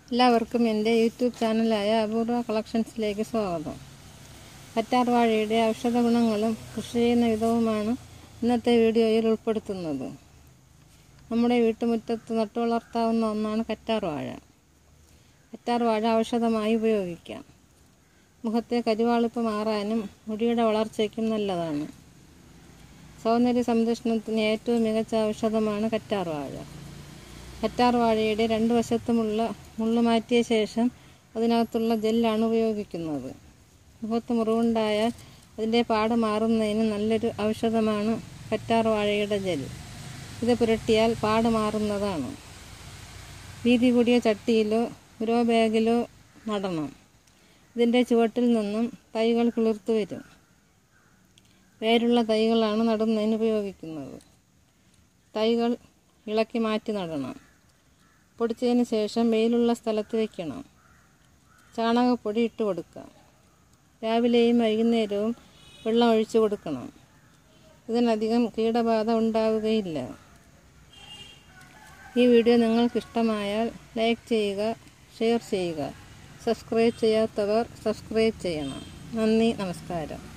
എല്ലാവർക്കും എൻ്റെ യൂട്യൂബ് ചാനലായ അപൂർവ കളക്ഷൻസിലേക്ക് സ്വാഗതം കറ്റാർ വാഴയുടെ ഔഷധ ഗുണങ്ങളും കൃഷി ചെയ്യുന്ന വിധവുമാണ് ഇന്നത്തെ വീഡിയോയിൽ ഉൾപ്പെടുത്തുന്നത് നമ്മുടെ വീട്ടുമുറ്റത്ത് നട്ടുവളർത്താവുന്ന ഒന്നാണ് കറ്റാർ വാഴ കറ്റാർ വാഴ ഔഷധമായി ഉപയോഗിക്കാം മുഖത്തെ കരിവാളിപ്പ് മാറാനും മുടിയുടെ വളർച്ചയ്ക്കും നല്ലതാണ് സൗന്ദര്യ സംരക്ഷണത്തിന് ഏറ്റവും മികച്ച ഔഷധമാണ് കറ്റാർ വാഴ കറ്റാർ വാഴയുടെ രണ്ട് വശത്തുമുള്ള മുള്ളു മാറ്റിയ ശേഷം അതിനകത്തുള്ള ജെല്ലാണ് ഉപയോഗിക്കുന്നത് മുഖത്ത് മുറിവുണ്ടായാൽ അതിൻ്റെ പാട് മാറുന്നതിന് നല്ലൊരു ഔഷധമാണ് കറ്റാർ വാഴയുടെ ജെൽ ഇത് പുരട്ടിയാൽ പാട് മാറുന്നതാണ് വീതി കൂടിയ ചട്ടിയിലോ ഗ്രോ ബാഗിലോ നടണം ഇതിൻ്റെ ചുവട്ടിൽ നിന്നും തൈകൾ കിളിർത്തു വരും വേരുള്ള തൈകളാണ് നടുന്നതിന് ഉപയോഗിക്കുന്നത് തൈകൾ ഇളക്കി മാറ്റി നടണം പൊടിച്ചതിന് ശേഷം വെയിലുള്ള സ്ഥലത്ത് വയ്ക്കണം ചാണകപ്പൊടി ഇട്ട് കൊടുക്കാം രാവിലെയും വൈകുന്നേരവും വെള്ളം ഒഴിച്ചു കൊടുക്കണം ഇതിനധികം കീടബാധ ഉണ്ടാവുകയില്ല ഈ വീഡിയോ നിങ്ങൾക്ക് ഇഷ്ടമായാൽ ലൈക്ക് ചെയ്യുക ഷെയർ ചെയ്യുക സബ്സ്ക്രൈബ് ചെയ്യാത്തവർ സബ്സ്ക്രൈബ് ചെയ്യണം നന്ദി നമസ്കാരം